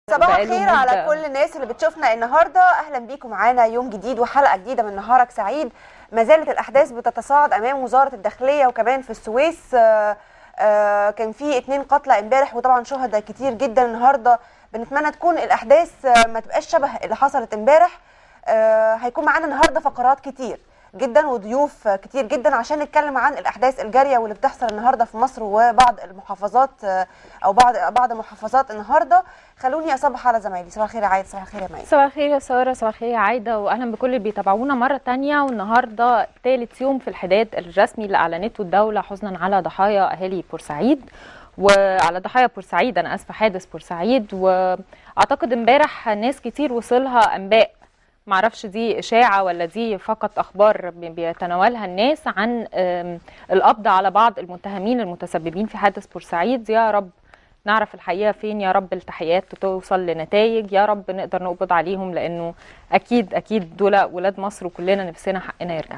صباح بقاله الخير على مدة. كل الناس اللي بتشوفنا النهارده اهلا بيكم معانا يوم جديد وحلقه جديده من نهارك سعيد ما زالت الاحداث بتتصاعد امام وزاره الداخليه وكمان في السويس آه، آه، كان في اتنين قتلى امبارح وطبعا شهداء كتير جدا النهارده بنتمنى تكون الاحداث آه، ما تبقاش شبه اللي حصلت امبارح آه، هيكون معانا النهارده فقرات كتير جدا وضيوف آه، كتير جدا عشان نتكلم عن الاحداث الجاريه واللي بتحصل النهارده في مصر وبعض المحافظات آه، او بعض بعض المحافظات النهارده خلوني اصبح على زمايلي صباح الخير يا عايد صباح الخير يا مي صباح الخير يا ساره صباح الخير يا عايده واهلا بكل اللي بيتابعونا مره تانية والنهارده ثالث يوم في الحداد الرسمي اللي اعلنته الدوله حزنا على ضحايا اهالي بورسعيد وعلى ضحايا بورسعيد انا اسفه حادث بورسعيد واعتقد امبارح ناس كتير وصلها انباء معرفش دي اشاعه ولا دي فقط اخبار بي- بيتناولها الناس عن آم، القبض على بعض المتهمين المتسببين في حادث بورسعيد يا رب نعرف الحقيقه فين يا رب التحقيقات توصل لنتائج يا رب نقدر نقبض عليهم لانه اكيد اكيد دول ولاد مصر وكلنا نفسنا حقنا يرجع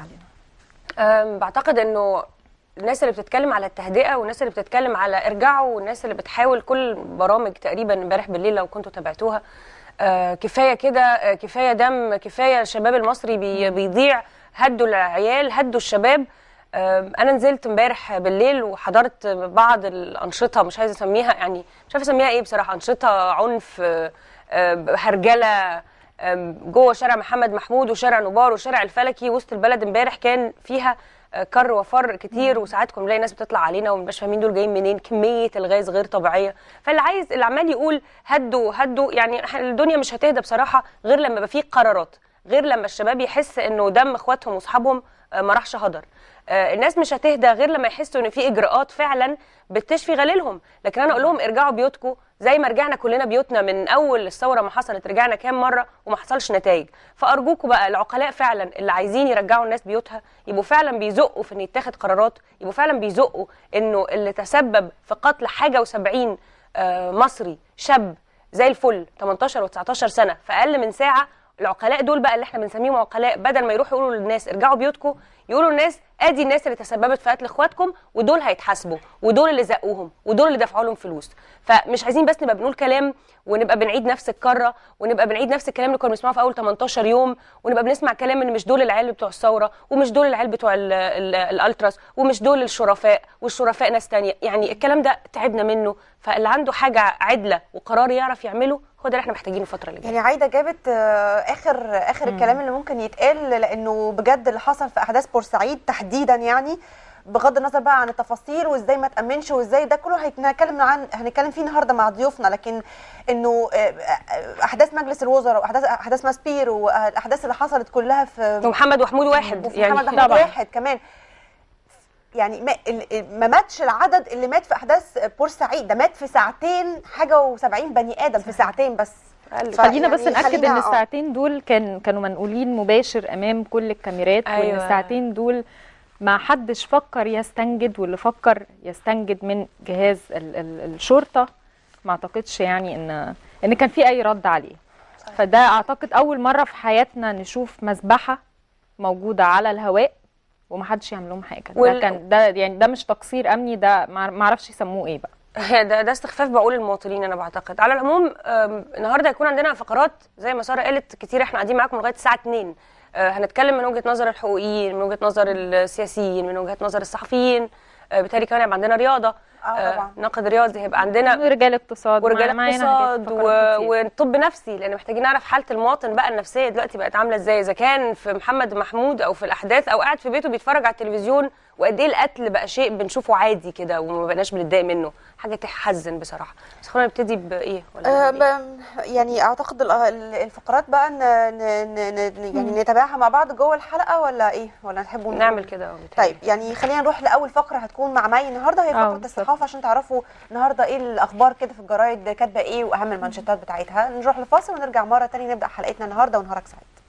لنا أم، بعتقد انه الناس اللي بتتكلم على التهدئه والناس اللي بتتكلم على ارجعوا والناس اللي بتحاول كل برامج تقريبا امبارح بالليل لو كنتوا تابعتوها آه، كفايه كده آه، كفايه دم كفايه الشباب المصري بي- بيضيع هدوا العيال هدوا الشباب آم، انا نزلت امبارح بالليل وحضرت بعض الانشطه مش عايزه اسميها يعني مش عارفه اسميها ايه بصراحه انشطه عنف آه، آه، هرجله آم، جوه شارع محمد محمود وشارع نوبار وشارع الفلكي وسط البلد امبارح كان فيها آه، كر وفر كتير وساعات كنا بنلاقي ناس بتطلع علينا ومبقاش فاهمين دول جايين منين كميه الغاز غير طبيعيه فاللي عايز اللي عمال يقول هدوا هدوا يعني إحنا الدنيا مش هتهدى بصراحه غير لما يبقى فيه قرارات غير لما الشباب يحس انه دم اخواتهم واصحابهم آه، ما راحش هدر آه، الناس مش هتهدى غير لما يحسوا ان في اجراءات فعلا بتشفي غليلهم لكن انا اقول لهم ارجعوا بيوتكم زي ما رجعنا كلنا بيوتنا من اول الثوره ما حصلت رجعنا كام مره وما حصلش نتائج فارجوكم بقى العقلاء فعلا اللي عايزين يرجعوا الناس بيوتها يبقوا فعلا بيزقوا في ان يتاخد قرارات يبقوا فعلا بيزقوا انه اللي تسبب في قتل حاجه و70 مصري شاب زي الفل 18 و19 سنه في اقل من ساعه العقلاء دول بقى اللي احنا بنسميهم عقلاء بدل ما يروحوا يقولوا للناس ارجعوا بيوتكم يقولوا للناس ادي الناس اللي تسببت في قتل اخواتكم ودول هيتحاسبوا ودول اللي زقوهم ودول اللي دفعوا لهم فلوس فمش عايزين بس نبقى بنقول كلام ونبقى بنعيد نفس الكره ونبقى بنعيد نفس الكلام اللي كنا بنسمعه في اول 18 يوم ونبقى بنسمع كلام ان مش دول العيال بتوع الثوره ومش دول العيال بتوع ال- ال- الالتراس ومش دول الشرفاء والشرفاء ناس تانية يعني الكلام ده تعبنا منه فاللي عنده حاجه عدله وقرار يعرف يعمله هو ده اللي احنا محتاجينه الفتره اللي جايه يعني عايده جابت آه، اخر اخر الكلام اللي ممكن يتقال لانه بجد اللي حصل في احداث بورسعيد تحديدا يعني بغض النظر بقى عن التفاصيل وازاي ما تامنش وازاي ده كله هنتكلم عن هنتكلم فيه النهارده مع ضيوفنا لكن انه آه، آه، احداث مجلس الوزراء واحداث احداث ماسبير والاحداث اللي حصلت كلها في ومحمد وحمود واحد وفي يعني محمد محمود واحد كمان يعني ما, ال- ما ماتش العدد اللي مات في احداث بورسعيد ده مات في ساعتين حاجه و70 بني ادم في ساعتين بس أقل. خلينا بس يعني ناكد خلينا- ان آه. الساعتين دول كان كانوا منقولين مباشر امام كل الكاميرات وان أيوة. الساعتين دول ما حدش فكر يستنجد واللي فكر يستنجد من جهاز ال ال الشرطه ما اعتقدش يعني ان ان كان في اي رد عليه فده اعتقد اول مره في حياتنا نشوف مذبحه موجوده على الهواء ومحدش يعمل لهم حاجه وال- ده كان ده يعني ده مش تقصير امني ده ما ما اعرفش يسموه ايه بقى ده ده استخفاف بعقول المواطنين انا بعتقد على العموم أم، النهارده هيكون عندنا فقرات زي ما ساره قالت كتير احنا قاعدين معاكم لغايه الساعه 2 أه، هنتكلم من وجهه نظر الحقوقيين من وجهه نظر السياسيين من وجهه نظر الصحفيين أه، بالتالي كمان هيبقى عندنا رياضه اه أه، طبعا نقد رياضي هيبقى عندنا ورجال اقتصاد ورجال معانا حاجات اقتصاد فقرات و... كتير. وطب نفسي لان محتاجين نعرف حاله المواطن بقى النفسيه دلوقتي بقت عامله ازاي اذا كان في محمد محمود او في الاحداث او قاعد في بيته بيتفرج على التلفزيون وقد ايه القتل بقى شيء بنشوفه عادي كده وما بقناش بنتضايق منه حاجه تحزن بصراحه بس خلينا نبتدي بايه ولا آه، نعمل إيه؟ ب- يعني اعتقد ال- ال- الفقرات بقى ن- ن- ن- ن- يعني نتابعها مع بعض جوه الحلقه ولا ايه ولا نحبوا نعمل كده آه، بيتهيألي. طيب يعني خلينا نروح لاول فقره هتكون مع مي النهارده هي آه، فقره بالظبط. الصحافه عشان تعرفوا النهارده ايه الاخبار كده في الجرايد كاتبه ايه واهم المانشيتات بتاعتها نروح لفاصل ونرجع مره تانية نبدا حلقتنا النهارده ونهارك سعيد